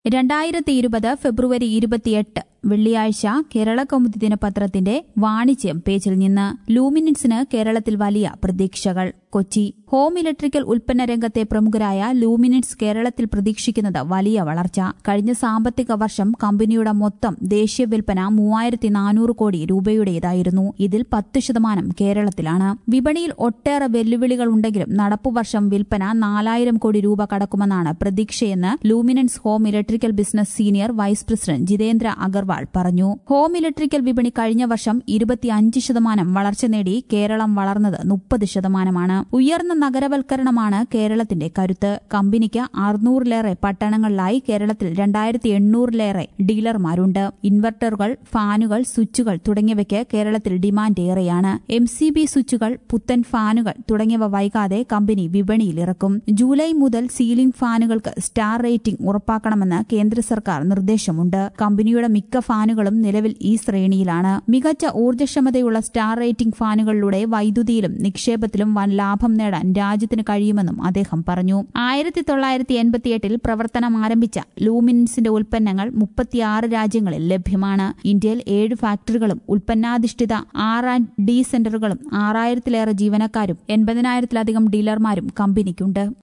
രണ്ടായിരത്തി ഇരുപത് ഫെബ്രുവരി ഇരുപത്തിയെട്ട് വെള്ളിയാഴ്ച കേരള കൗമുദി ദിനപത്രത്തിന്റെ വാണിജ്യം പേജിൽ നിന്ന് ലൂമിനൻസിന് കേരളത്തിൽ വലിയ പ്രതീക്ഷകൾ കൊച്ചി ഹോം ഇലക്ട്രിക്കൽ ഉൽപ്പന്ന രംഗത്തെ പ്രമുഖരായ ലൂമിനൻസ് കേരളത്തിൽ പ്രതീക്ഷിക്കുന്നത് വലിയ വളർച്ച കഴിഞ്ഞ സാമ്പത്തിക വർഷം കമ്പനിയുടെ മൊത്തം ദേശീയ വിൽപ്പന മൂവായിരത്തി നാനൂറ് കോടി രൂപയുടേതായിരുന്നു ഇതിൽ പത്ത് ശതമാനം കേരളത്തിലാണ് വിപണിയിൽ ഒട്ടേറെ വെല്ലുവിളികൾ ഉണ്ടെങ്കിലും നടപ്പുവർഷം വിൽപ്പന നാലായിരം കോടി രൂപ കടക്കുമെന്നാണ് പ്രതീക്ഷയെന്ന് Luminous home electrical business senior vice president Jitendra Agarwal പറഞ്ഞു ഹോം ഇലക്ട്രിക്കൽ വിപണി കഴിഞ്ഞ വർഷം ഇരുപത്തിയഞ്ച് ശതമാനം വളർച്ച നേടി കേരളം വളർന്നത് മുപ്പത് ശതമാനമാണ് ഉയർന്ന നഗരവൽക്കരണമാണ് കേരളത്തിന്റെ കരുത്ത് കമ്പനിക്ക് അറുന്നൂറിലേറെ പട്ടണങ്ങളിലായി കേരളത്തിൽ രണ്ടായിരത്തി എണ്ണൂറിലേറെ ഡീലർമാരുണ്ട് ഇൻവെർട്ടറുകൾ ഫാനുകൾ സ്വിച്ചുകൾ തുടങ്ങിയവയ്ക്ക് കേരളത്തിൽ ഡിമാൻഡ് ഏറെയാണ് എം സി ബി സ്വിച്ചുകൾ പുത്തൻ ഫാനുകൾ തുടങ്ങിയവ വൈകാതെ കമ്പനി വിപണിയിലിറക്കും ജൂലൈ മുതൽ സീലിംഗ് ഫാനുകൾക്ക് സ്റ്റാർ റേറ്റിംഗ് ഉറപ്പാക്കണമെന്ന് കേന്ദ്ര സർക്കാർ നിർദ്ദേശമുണ്ട് കമ്പനിയുടെ മിക്ക ഫാനുകളും നിലവിൽ ഈ ശ്രേണിയിലാണ് മികച്ച ഊർജ്ജക്ഷമതയുള്ള സ്റ്റാർ റേറ്റിംഗ് ഫാനുകളിലൂടെ വൈദ്യുതിയിലും നിക്ഷേപത്തിലും വൻ ലാഭം നേടാൻ രാജ്യത്തിന് കഴിയുമെന്നും അദ്ദേഹം പറഞ്ഞു ആയിരത്തി തൊള്ളായിരത്തി എൺപത്തിയെട്ടിൽ പ്രവർത്തനം ആരംഭിച്ച ലൂമിനൻസിന്റെ ഉൽപ്പന്നങ്ങൾ മുപ്പത്തിയാറ് രാജ്യങ്ങളിൽ ലഭ്യമാണ് ഇന്ത്യയിൽ ഏഴ് ഫാക്ടറികളും ഉൽപ്പന്നാധിഷ്ഠിത ആർ ആൻഡ് ഡി സെന്ററുകളും ആറായിരത്തിലേറെ ജീവനക്കാരും എൺപതിനായിരത്തിലധികം ഡീലർമാരും കമ്പനിക്കുണ്ട്